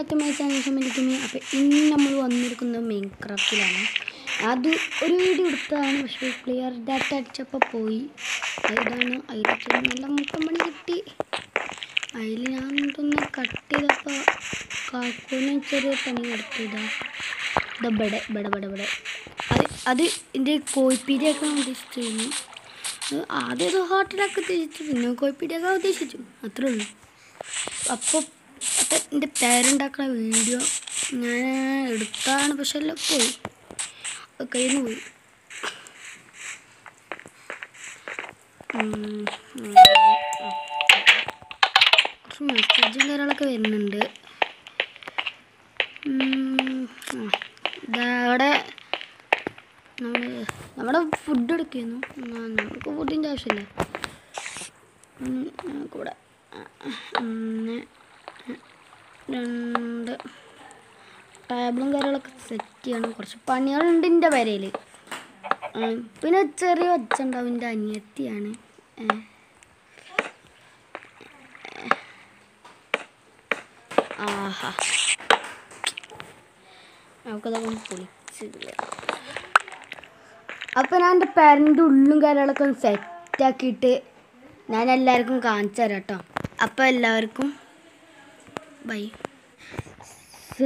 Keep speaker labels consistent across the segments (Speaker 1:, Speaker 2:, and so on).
Speaker 1: Back to my channel സമയത്തുമേ അപ്പോൾ ഇന്ന് നമ്മൾ വന്നിരിക്കുന്നത് മെയിൻ ക്രാഫ്റ്റിലാണ് അത് ഒരു വീഡിയോ എടുത്തതാണ് പക്ഷേ ക്ലിയർ ഡാറ്റ അടിച്ചപ്പോൾ പോയി ഇതാണ് അതിൽ നല്ല മുട്ടം പണി കിട്ടി അതിൽ ഞാൻ ഇതൊന്ന് കട്ട് ചെയ്തപ്പോൾ കാക്കൂന് ചെറിയ പണി കൊടുത്തതാ ഇതാ ബടെ ബടെ ബടെ ബടെ അത് അത് എൻ്റെ കോഴിപ്പീരിയൊക്കെ ഉദ്ദേശിച്ചിരുന്നു അത് ആദ്യം ഇത് ഹോട്ടലൊക്കെ ഉദ്ദേശിച്ചു പിന്നെ കോഴിപ്പീരിയൊക്കെ ഉദ്ദേശിച്ചു അത്രേ ഉള്ളൂ അപ്പോൾ അപ്പം എൻ്റെ പേരുണ്ടാക്കുന്ന വീഡിയോ ഞാൻ എടുത്താണ് പക്ഷെ എല്ലാം പോയി അത് കയ്യിൽ നിന്ന് പോയി ഉം, ഉം, ആ. കുറച്ച് മെസ്സേജും കാര്യങ്ങളൊക്കെ വരുന്നുണ്ട് ഉം, ആ. ദാ അവിടെ നമ്മൾ നമ്മുടെ ഫുഡ് എടുക്കുന്നു നമുക്ക് ഫുഡിൻ്റെ ആവശ്യമില്ല ഉം, നമുക്കിവിടെ ഒന്ന് രണ്ട് ടേബിളും കാര്യങ്ങളൊക്കെ സെറ്റ് ചെയ്യണം കുറച്ച് പണികളുണ്ട് എൻ്റെ വരയിൽ പിന്നെ ചെറിയ ഒച്ച ഉണ്ടാവും എൻ്റെ അനിയത്തിയാണ് ഏ. ആഹാ നമുക്കതൊക്കെ പൊളിച്ചില്ല അപ്പോൾ ഞാൻ എൻ്റെ പേരൻ്റെ ഉള്ളും കാര്യങ്ങളൊക്കെ ഒന്ന് സെറ്റാക്കിയിട്ട് ഞാൻ എല്ലാവർക്കും കാണിച്ചു തരാം കേട്ടോ അപ്പോൾ എല്ലാവർക്കും ബൈ സോ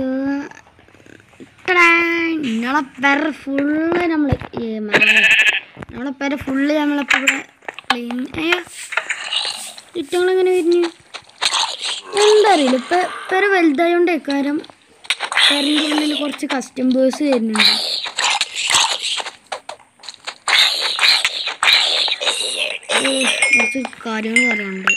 Speaker 1: നമ്മളെ പെര ഫുള്ള് നമ്മൾ നമ്മളെ പെര ഫുള്ള് നമ്മളിപ്പോൾ ഇവിടെ ക്ലീൻ അയ്യോ ചുറ്റങ്ങളെങ്ങനെ വിരിഞ്ഞു എന്താ അറിയില്ല ഇപ്പം പെര വലുതായോണ്ട് കാര്യം പെരൻ്റെ ഉള്ളിൽ കുറച്ച് കസ്റ്റമേഴ്സ് വരുന്നുണ്ട് ഏയ് കുറച്ച് കാര്യങ്ങൾ പറയാനുണ്ട്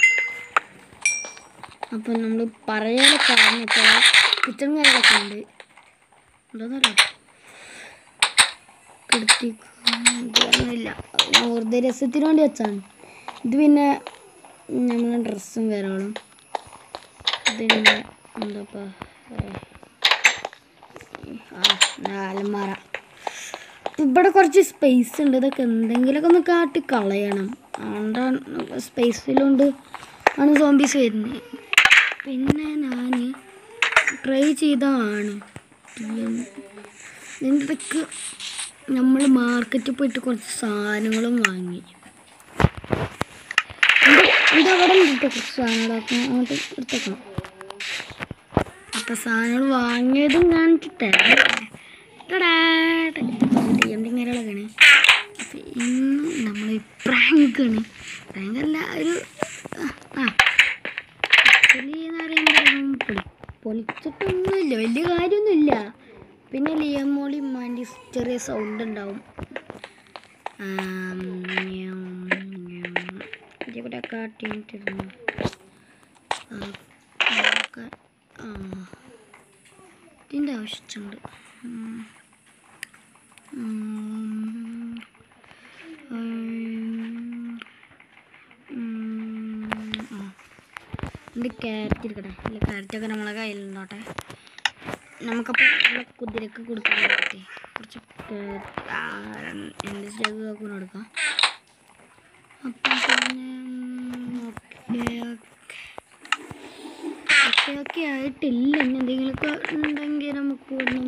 Speaker 1: അപ്പം നമ്മൾ പറയാനുള്ള കാരണം വെച്ചാൽ കിച്ചൺ കാര്യങ്ങളൊക്കെ ഉണ്ട് എന്താണെന്നറിയാം കിടത്തിക്കൊന്നുമില്ല വെറുതെ രസത്തിന് വേണ്ടി വെച്ചാണ് ഇത് പിന്നെ നമ്മളെ ഡ്രസ്സും കാര്യങ്ങളും പിന്നെ എന്താ ആ അലമാര ഇവിടെ കുറച്ച് സ്പേസ് ഉണ്ട് ഇതൊക്കെ എന്തെങ്കിലുമൊക്കെ ഒന്ന് കാട്ടി കളയണം അതുകൊണ്ടാണ് സ്പേസിലുണ്ട് ആണ് സോംബീസ് വരുന്നത് പിന്നെ ഞാൻ ട്രൈ ചെയ്തതാണ് ഇതിൻ്റെ ഇടയ്ക്ക് നമ്മൾ മാർക്കറ്റിൽ പോയിട്ട് കുറച്ച് സാധനങ്ങളും വാങ്ങി ഇത് അവിടെ ഉണ്ട് കേട്ടോ കുറച്ച് സാധനങ്ങളൊക്കെ അങ്ങോട്ട് എടുത്തേക്കണം അപ്പം സാധനങ്ങൾ വാങ്ങിയതും കാണിച്ചു തരാം എന്തെങ്കിലുമൊക്കെയാണ് അപ്പം ഇന്ന് നമ്മൾ പ്രാങ്കാണ് പ്രാങ്ക് അല്ല ഒരു ആ ആക്ച്വലി എന്ന് പറയുമ്പോൾ പൊളി പൊളിച്ചിട്ടൊന്നുമില്ല വലിയ കാര്യമൊന്നുമില്ല പിന്നെ ലിയമോളി മാൻ്റെ ചെറിയ സൗണ്ട് ഉണ്ടാവും ഇവിടെ കാട്ടിയിട്ടിരുന്നു ഇതിൻ്റെ ആവശ്യമുണ്ട് ഉം. ഉം. ഉം. ഉം. ആ ഇത് ക്യാരറ്റ് ഇരിക്കട്ടെ ഇല്ല ക്യാരറ്റൊക്കെ നമ്മളെ കയ്യിലുണ്ടോട്ടെ നമുക്കപ്പോൾ നമ്മളെ കുതിരക്ക് കൊടുക്കാൻ പറ്റി കുറച്ച് carrot, ആ, രണ്ട് സ്റ്റേക്ക് ഒക്കെ എടുക്കാം അപ്പം പിന്നെ ഓക്കെ ഓക്കെ ഓക്കെ ആയിട്ടില്ല ഇനി എന്തെങ്കിലുമൊക്കെ ഉണ്ടെങ്കിൽ നമുക്ക് ഒന്നും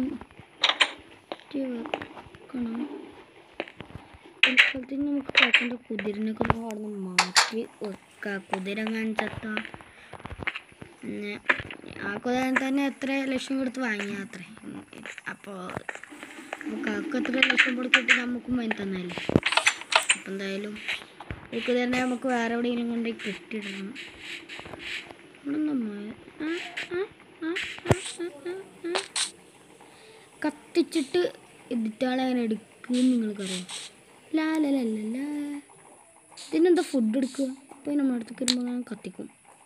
Speaker 1: വെക്കണം തൽക്കാലത്തിന് നമുക്ക് കാക്കൻ്റെ കുതിരനൊക്കെ ഒന്ന് അവിടെ നിന്ന് മാറ്റി വെക്കാം കുതിര കാണിച്ചത്താ പിന്നെ ആ കുതിര തന്നെ എത്ര ലക്ഷം കൊടുത്ത് വാങ്ങിയ അത്രേ അപ്പോൾ കാക്ക എത്ര ലക്ഷം കൊടുത്തിട്ട് നമുക്കും വാങ്ങി തന്നല്ലേ അപ്പം എന്തായാലും ഈ കുതിരനെ നമുക്ക് വേറെ എവിടെയെങ്കിലും കൊണ്ടുപോയി കെട്ടിയിടണം ഇവിടുന്ന് മ- ആ, ആ, ആ, ആ, ആ, ആ, ആ. കത്തിച്ചിട്ട് ഇതിട്ടാളെ അങ്ങനെ എടുക്കുമെന്ന് നിങ്ങൾക്കറിയാം ലാ ലാ ലാ ലാ ലാ ഇതിനെന്താ ഫുഡ് എടുക്കുക അപ്പോൾ നമ്മുടെ അടുത്തേക്ക് വരുമ്പോൾ ഞാൻ കത്തിക്കും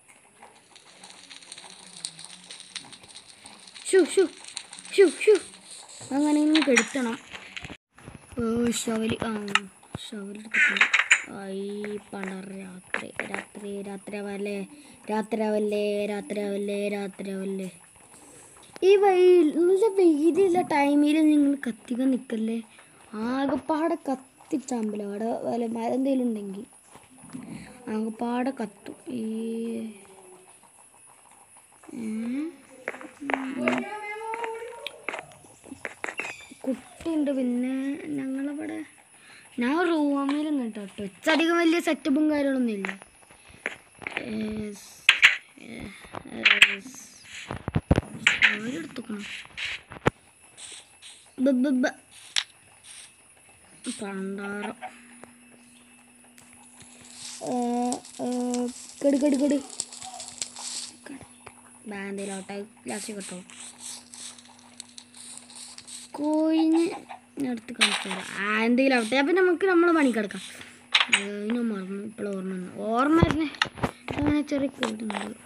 Speaker 1: ഷു ഷു ഷു ഷു അങ്ങനെ ഇങ്ങനെ കെടുത്തണം ഓ ഷവല് ആ ഷവലെടുത്തിട്ടുണ്ട് ആയി പണ്ടർ രാത്രി രാത്രി രാത്രിയാവല്ലേ രാത്രിയാവല്ലേ രാത്രിയാവല്ലേ രാത്രിയാവല്ലേ ഈ വെയിൽ നല്ല വെയിലുള്ള ടൈമിൽ നിങ്ങൾ കത്തിക്കാൻ നിൽക്കല്ലേ ആകെപ്പാടെ കത്തിച്ചാമ്പല അവിടെ വല്ല മരം എന്തെങ്കിലും ഉണ്ടെങ്കിൽ ആകെപ്പാടെ കത്തും ഈ ഏ? കുട്ടിയുണ്ട് പിന്നെ ഞങ്ങളിവിടെ ഞാൻ റൂമിൽ നിന്നിട്ട് കേട്ടോ ഇച്ചധികം വലിയ സെറ്റപ്പും കാര്യങ്ങളൊന്നും ഇല്ല ഏസ്, ഏസ്. അവരെടുത്തുക്കണം പണ്ടാറം കെട് കെട് കെട് ബാന്തിലോട്ടെ ലാസ്റ്റ് കിട്ടോ കോയിന് അടുത്ത് കാണിച്ചു തരാം ആ എന്തെങ്കിലും ആവട്ടെ അപ്പം നമുക്ക് നമ്മൾ പണിക്കെടുക്കാം അതിന് മറന്നു ഇപ്പോൾ ഓർമ്മ വന്നു ഓർമ്മ വരുന്നേ അങ്ങനെ ചെറിയ കേടുണ്ട്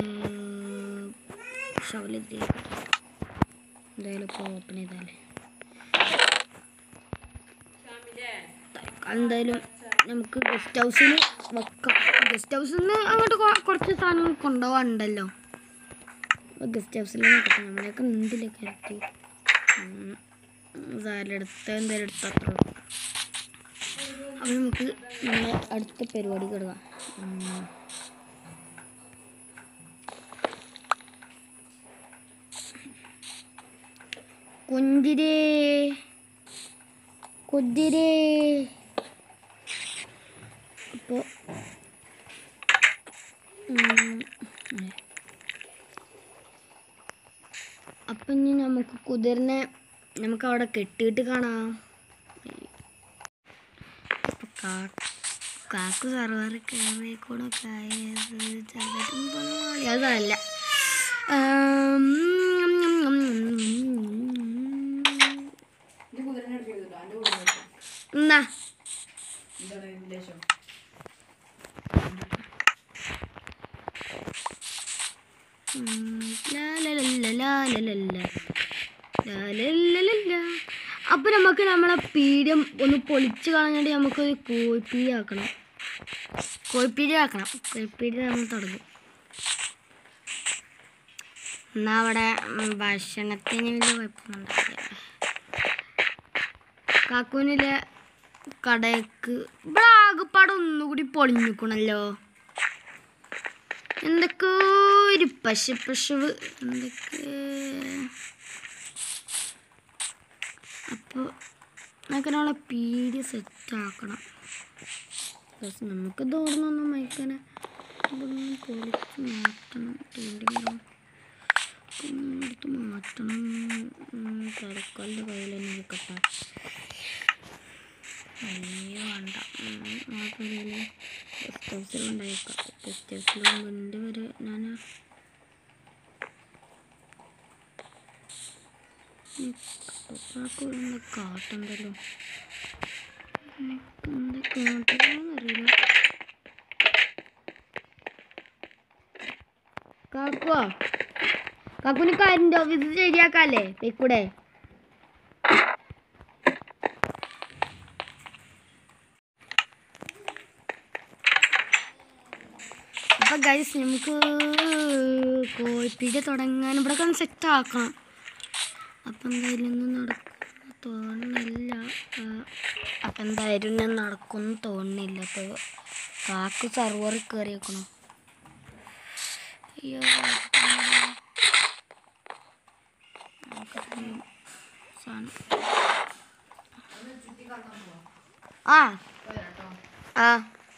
Speaker 1: ഷവലെത്തി എന്തായാലും ഇപ്പോൾ ഓപ്പൺ ചെയ്താലേ തൽക്കാലം എന്തായാലും നമുക്ക് ഗസ്റ്റ് ഹൗസിൽ വെക്കാം ഗസ്റ്റ് ഹൗസിൽ നിന്ന് അങ്ങോട്ട് കൊ- കുറച്ച് സാധനങ്ങൾ കൊണ്ടുപോകാനുണ്ടല്ലോ ഗസ്റ്റ് ഹൗസിൽ നോക്കട്ടെ നമ്മളെയൊക്കെ ഉണ്ടില്ല കയറ്റി സാലെടുത്ത് എന്തായാലും എടുത്ത് അത്ര അപ്പോൾ നമുക്ക് നമ്മുടെ അടുത്ത പരിപാടി കിടക്കാം കുന്തിരേ കുതിരേ അപ്പോൾ അപ്പം ഇനി നമുക്ക് കുതിരനെ നമുക്ക് അവിടെ കെട്ടിയിട്ട് കാണാം അപ്പൊ കാ- കാക്കു സർവർ കയറി കൂടെ കായത് ചെറുതായിട്ടും പൊളി. അതല്ല ആം,
Speaker 2: ഇത് കുതിരനെ എടുക്കരുത് കേട്ടോ. എൻ്റെ കുതിരനെ എടുത്തോ.
Speaker 1: എന്നാ
Speaker 2: ഇതാണ് ഇതിൻ്റെ ലേശം.
Speaker 1: അപ്പൊ നമുക്ക് നമ്മളെ പീഡിയം ഒന്ന് പൊളിച്ച് കളഞ്ഞിട്ട് നമുക്ക് ഒരു കോഴിപ്പീടി ആക്കണം കോഴിപ്പീടി ആക്കണം കോഴിപ്പീടി നമ്മൾ തുടങ്ങും എന്നാ അവിടെ ഉം, ഭക്ഷണത്തിന് വലിയ കുഴപ്പമൊന്നുണ്ടാവില്ല കാക്കൂനിലെ കടയ്ക്ക് ഇവിടെ ആകെപ്പാടെ ഒന്നുകൂടി പൊളിഞ്ഞിക്കണല്ലോ എന്തൊക്കെ ഒരു പശു പശുവ് എന്തൊക്കെ അപ്പോൾ നമുക്ക് നമ്മളെ പീടി സെറ്റ് ആക്കണം പക്ഷെ നമുക്ക് തോന്നുന്നൊന്നും മയക്കാനെ ഇതൊന്ന് പൊളിച്ച് മാറ്റണം തീണ്ടിങ്ങനെ എടുത്ത് മാറ്റണം തലക്കാലിൻ്റെ കയ്യിൽ തന്നെ നിൽക്കട്ടെ അയ്യോ വേണ്ട നമുക്കൊരു ഗസ്റ്റ് ഹൗസിൽ ഉണ്ടായേക്കാം ഗസ്റ്റ് ഹൗസിൽ മുൻപ് വരെ ഞാൻ ഉപ്പാക്കൊന്ന് കാട്ടുണ്ടല്ലോ എന്താ കാട്ടുന്നറിയില്ല കാക്കുവോ കാക്കുന് കാരിൻ്റെ ഓഫീസ് ശരിയാക്കാല്ലേ പോയിക്കൂടെ അപ്പൊ ഗൈസ് നമുക്ക് കോഴിപ്പീട തുടങ്ങാൻ ഇവിടെ ഒന്ന് സെറ്റ് ആക്കണം അപ്പം എന്തായാലും ഒന്നും നടക്കും തോന്നുന്നില്ല ആ, അപ്പം എന്തായാലും ഞാൻ നടക്കുമെന്ന് തോന്നുന്നില്ല അപ്പോൾ കാക്ക് സർവറിൽ കയറിയേക്കണം അയ്യോ നമുക്കത്രയും സാധനം ആ ആ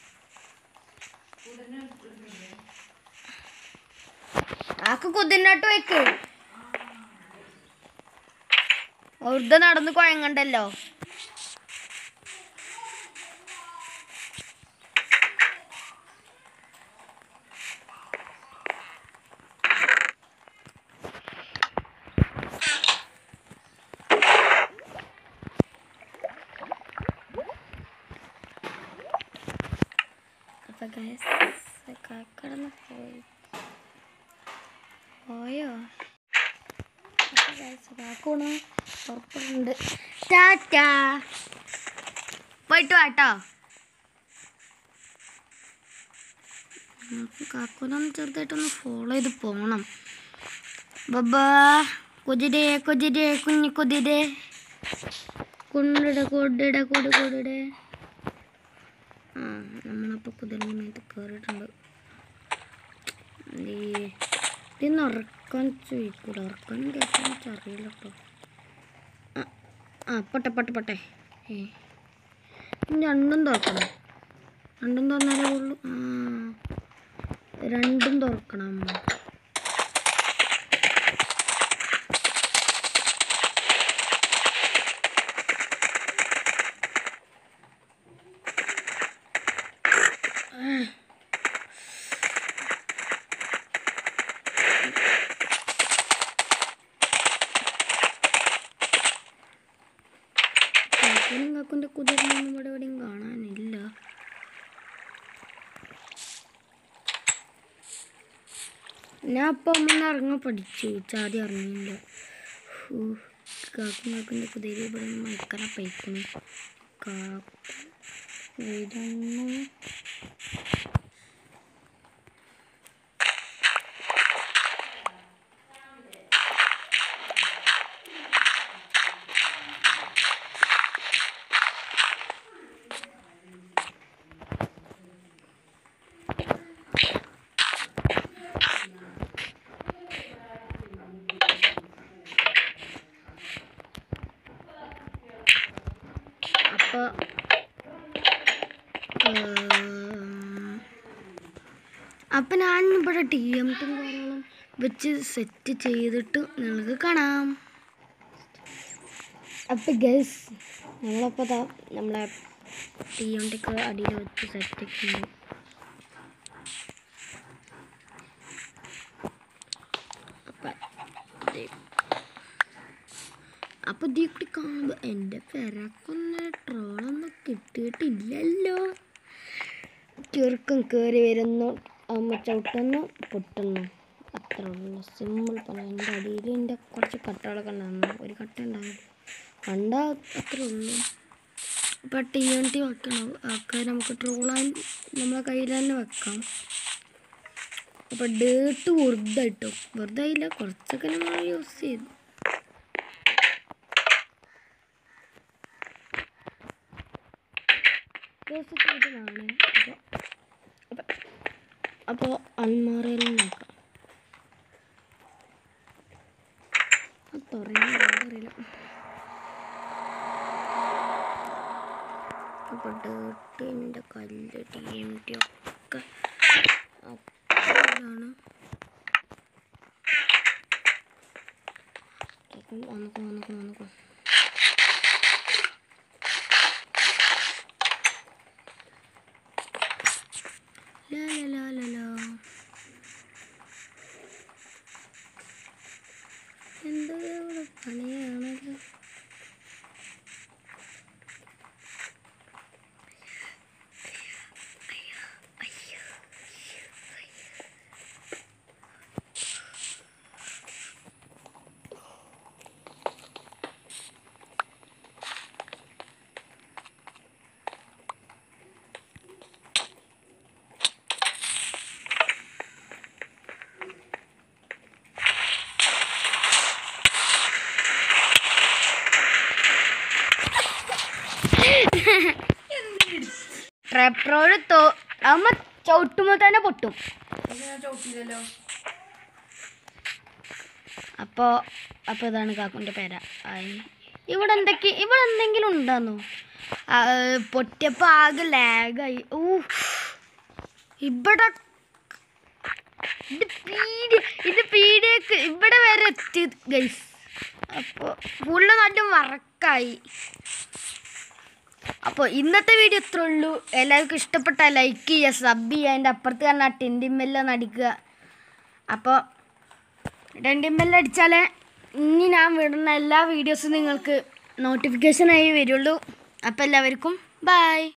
Speaker 1: ആക്ക് കുതിരനോട്ട് വെക്ക് വെറുതെ നടന്ന് കുഴങ്ങണ്ടല്ലോ അപ്പൊ guys, കാക്കടന്ന് പോയി പോയോ അപ്പൊ guys, കാക്കൂണ് പുറപ്പെടുന്നുണ്ട് ടാറ്റാ പോയിട്ട് വാട്ടോ നമുക്ക് കാക്കൂനൊന്ന് ചെറുതായിട്ടൊന്ന് ഫോളോ ചെയ്ത് പോകണം ബബ്ബാ കുതിരേ കുതിരേ കുഞ്ഞു കുതിരേ കുണ്ടിട കൊണ്ടിട കൊട് കൊടിടെ ആ നമ്മളപ്പോൾ കുതിരൻ്റെ മേത്ത് കയറിയിട്ടുണ്ട് ഈ ഇതൊന്ന് ഉറക്ക ഉറക്കാൻ ചോദിക്കൂല ഉറക്കാനും കേൾക്കാൻ അറിയില്ല കേട്ടോ ആ, ആ പൊട്ടെ പൊട്ടെ പൊട്ടെ ഏ ഇനി രണ്ടും തുറക്കണം രണ്ടും തുറന്നാലേ ഉള്ളൂ ആ രണ്ടും തുറക്കണം കാക്കനും കാക്കുൻ്റെ കുതിരനൊന്നും ഇവിടെ എവിടെയും കാണാനില്ല ഞാൻ അപ്പം അമ്മ ഇറങ്ങ പഠിച്ചു ചാതി ഇറങ്ങിയില്ല ഹൂ, കാക്കും കാക്കുൻ്റെ കുതിര ഇവിടെ മയക്കല പൈക്കുന്നു കാക്കു ഇതൊന്നും അപ്പോൾ അപ്പം ഞാൻ ഇവിടെ ടി എം ടും കാര്യങ്ങളും വെച്ച് സെറ്റ് ചെയ്തിട്ട് നിങ്ങൾക്ക് കാണാം അപ്പം ഗസ് നമ്മളപ്പോൾ ദാ നമ്മളെ ടി എം ടിക്ക് അടിയിൽ വെച്ച് സെറ്റ് ചെയ്യുന്നു അപ്പം ദേ അപ്പൊ ദീ കൂടി കാണുമ്പോ എൻ്റെ പെരക്കൊന്ന് ട്രോളൊന്നും കിട്ടിയിട്ടില്ലല്ലോ ചെറുക്കം കയറി വരുന്നു അമ്മ ചവിട്ടുന്നു പൊട്ടുന്നു അത്ര ഉള്ളു സിമ്പിൾ പണി എൻ്റെ അടിയിൽ എൻ്റെ കുറച്ച് കട്ടകളൊക്കെ ഉണ്ടായിരുന്നു ഒരു കട്ട ഉണ്ടാകും കണ്ടാ അത്രേ ഉള്ളൂ അപ്പം ടി എൻ ടി വെക്കണം ഒക്കെ നമുക്ക് ട്രോളാൻ നമ്മളെ കയ്യിൽ തന്നെ വെക്കാം അപ്പം ഡേട്ട് വെറുതെ ഇട്ടു വെറുതെ ഇല്ല കുറച്ചൊക്കെ നമ്മൾ യൂസ് ചെയ്തു യൂസ് ചെയ്തതാണ് അപ്പോൾ അപ്പോൾ അൽമാറയിൽ നോക്കാം അത് തുറന്ന് അറിയില്ല അപ്പോൾ ഡേട്ടിൻ്റെ കല്ല് ടി എം ടി ഒക്കെ അതാണ് വന്നക്കോ വന്നക്കോ വന്നക്കോ ലാ ലാ ലാ ലാ ലാ എന്തോ ഇവിടെ പണിയാണല്ലോ ട്രെപ്രോട് തോ അമ്മ ചവിട്ടുമ്പോൾ തന്നെ പൊട്ടും
Speaker 2: പക്ഷെ ഞാൻ ചവിട്ടിയില്ലല്ലോ
Speaker 1: അപ്പോൾ അപ്പോൾ ഇതാണ് കാക്കുൻ്റെ പേര ആയി ഇവിടെ എന്തൊക്കെ ഇവിടെ എന്തെങ്കിലും ഉണ്ടാന്നോ പൊട്ടിയപ്പോൾ ആകെ ലാഗായി ഊ ഇവിടെ ഇത് പീടി ഇത് പീടിയൊക്കെ ഇവിടെ വരെ എത്തി ഗൈസ് അപ്പോൾ ഫുള്ള് നല്ല വറക്കായി അപ്പോൾ ഇന്നത്തെ വീഡിയോ ഇത്രേ ഉള്ളൂ എല്ലാവർക്കും ഇഷ്ടപ്പെട്ടാൽ ലൈക്ക് ചെയ്യുക സബ് ചെയ്യുക അതിൻ്റെ അപ്പുറത്ത് തന്നെ ആ ടെൻറ്റിമെല്ലാം അടിക്കുക അപ്പോൾ ടെൻറ്റിമെല്ലാം അടിച്ചാലേ ഇനി ഞാൻ വിടുന്ന എല്ലാ വീഡിയോസും നിങ്ങൾക്ക് നോട്ടിഫിക്കേഷനായി വരുള്ളൂ അപ്പോൾ എല്ലാവർക്കും ബൈ